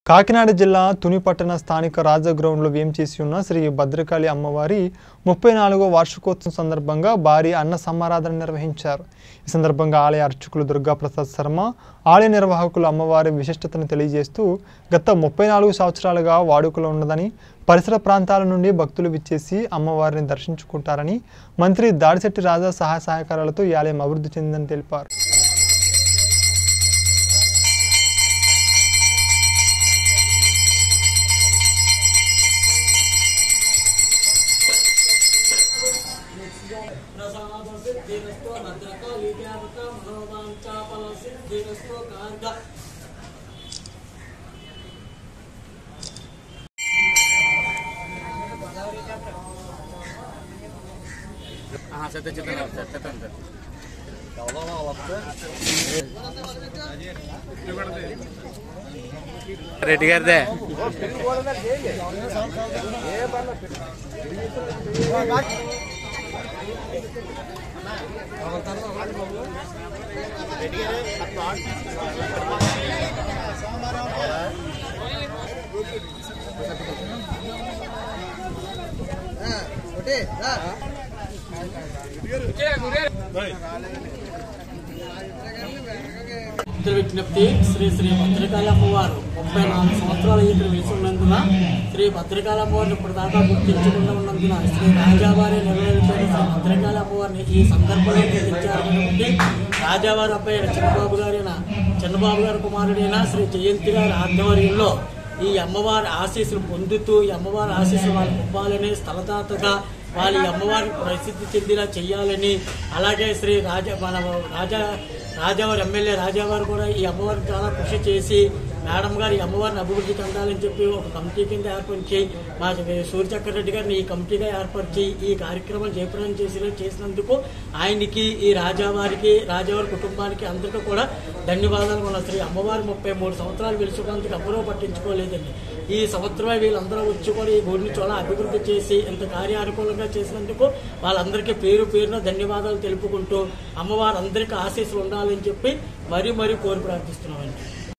కాకినాడ జిల్లా తుని పట్టణ స్థానిక రాజా గ్రౌండ్లో వేంచేసి ఉన్న శ్రీ భద్రకాళి అమ్మవారి ముప్పై నాలుగో వార్షికోత్సవం సందర్భంగా భారీ అన్న సమారాధన నిర్వహించారు ఈ సందర్భంగా ఆలయ అర్చకులు దుర్గాప్రసాద్ శర్మ ఆలయ నిర్వాహకులు అమ్మవారి విశిష్టతను తెలియజేస్తూ గత ముప్పై నాలుగు సంవత్సరాలుగా వాడుకలో ఉన్నదని పరిసర ప్రాంతాల నుండి భక్తులు విచ్చేసి అమ్మవారిని దర్శించుకుంటారని మంత్రి దాడిశెట్టి రాజా సహాయ సహకారాలతో ఈ ఆలయం అభివృద్ధి చెందిందని తెలిపారు ప్రసాదసిద్ధిరస్తో భద్రకాళీ దేవత మనోవాంఛాఫల సిద్ధిరస్తో కార్గ సత్య చిత్తం సార్ చెప్పండి సార్ రెడ్డి గారిదే ఇతర విజ్ఞప్తి శ్రీ శ్రీ భద్రకాళ అమ్మవారు ముప్పై నాలుగు సంవత్సరాలు ఇక్కడ వేసి ఉన్నందున శ్రీ భద్రకాళ అమ్మవారిని ఇప్పుడు దాకా గుర్తించకుండా ఉన్నందున శ్రీ రాజావారి నెలవెలిపోయిన శ్రీ భద్రకాళ అమ్మవారిని ఈ సందర్భంలో గుర్తించారు కాబట్టి రాజావారి అబ్బాయి చంద్రబాబు గారైన చంద్రబాబు గారి కుమారుడైన శ్రీ జయంతి గారి ఆధ్వర్యంలో ఈ అమ్మవారి ఆశీస్సులు పొందుతూ ఈ అమ్మవారి ఆశీస్సులు వాళ్ళకి ఇవ్వాలని స్థలదాతగా వాళ్ళ ఈ అమ్మవారికి ప్రసిద్ధి చెందేలా చేయాలని అలాగే శ్రీ రాజా మన రాజా రాజావారి ఎమ్మెల్యే రాజావారు కూడా ఈ అమ్మవారికి చాలా కృషి చేసి మేడం గారు ఈ అమ్మవారిని అభివృద్ధి చెందాలని చెప్పి ఒక కమిటీ కింద ఏర్పరిచి మా సూర్యచక్ర రెడ్డి గారిని ఈ కమిటీగా ఏర్పరిచి ఈ కార్యక్రమం జయప్రదం చేసిన చేసినందుకు ఆయనకి ఈ రాజావారికి రాజావారి కుటుంబానికి అందరికీ కూడా ధన్యవాదాలు మన శ్రీ అమ్మవారి ముప్పై మూడు సంవత్సరాలు వెలుచుకున్నందుకు ఎవరూ పట్టించుకోలేదండి ఈ సంవత్సరమే వీళ్ళందరూ వచ్చి కూడా ఈ గుడిని చాలా అభివృద్ధి చేసి ఇంత కార్యానుకూలంగా చేసినందుకు వాళ్ళందరికీ పేరు పేరున ధన్యవాదాలు తెలుపుకుంటూ అమ్మవారు అందరికీ ఆశీస్సులు ఉండాలని చెప్పి మరీ మరీ కోరి ప్రార్థిస్తున్నామండి